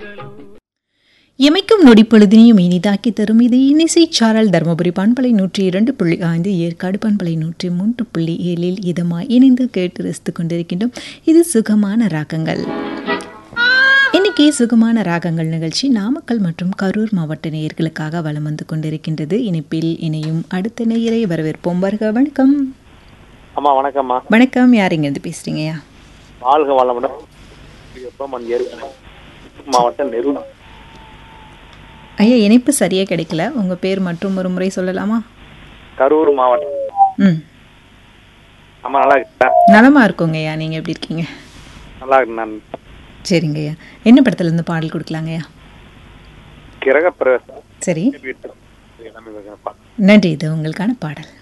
எமைக்கும் நொடிப்பொழுதினையும் இனிதாக்கி தரும் இது இனிசை சாரல் தருமபுரி பண்பலை நூற்றி இரண்டு புள்ளி ஐந்து ஏற்காடு பண்பலை நூற்றி மூன்று புள்ளி ஏழில் இதமாய் இணைந்து கேட்டு ரசித்துக் கொண்டிருக்கின்றோம் இது சுகமான ராகங்கள் இன்னைக்கு சுகமான ராகங்கள் நிகழ்ச்சி நாமக்கல் மற்றும் கரூர் மாவட்ட நேயர்களுக்காக வலம் வந்து கொண்டிருக்கின்றது இணைப்பில் இணையும் அடுத்த நேயரை வரவேற்போம் வருக வணக்கம் அம்மா வணக்கம்மா வணக்கம் யார் இங்கேருந்து பேசுறீங்கய்யா வாழ்க வளமுடன் எப்பமன் ஏற்கனவே மாவட்டம் நெருங்க ஐயா இணைப்பு சரியாக கிடைக்கல உங்கள் பேர் மற்றும் ஒரு முறை சொல்லலாமா கரூர் மாவட்டம் ம் அம்மா நல்லா இருக்கா நலமா இருக்கோங்கய்யா நீங்கள் எப்படி இருக்கீங்க நல்லா இருக்கு நான் சரிங்கய்யா என்ன படத்துலேருந்து பாடல் கொடுக்கலாங்கய்யா கிரக பிரவேசம் சரி வீட்டு எல்லாமே வைக்கிறேன். நன்றி இது உங்களுக்கான பாடல்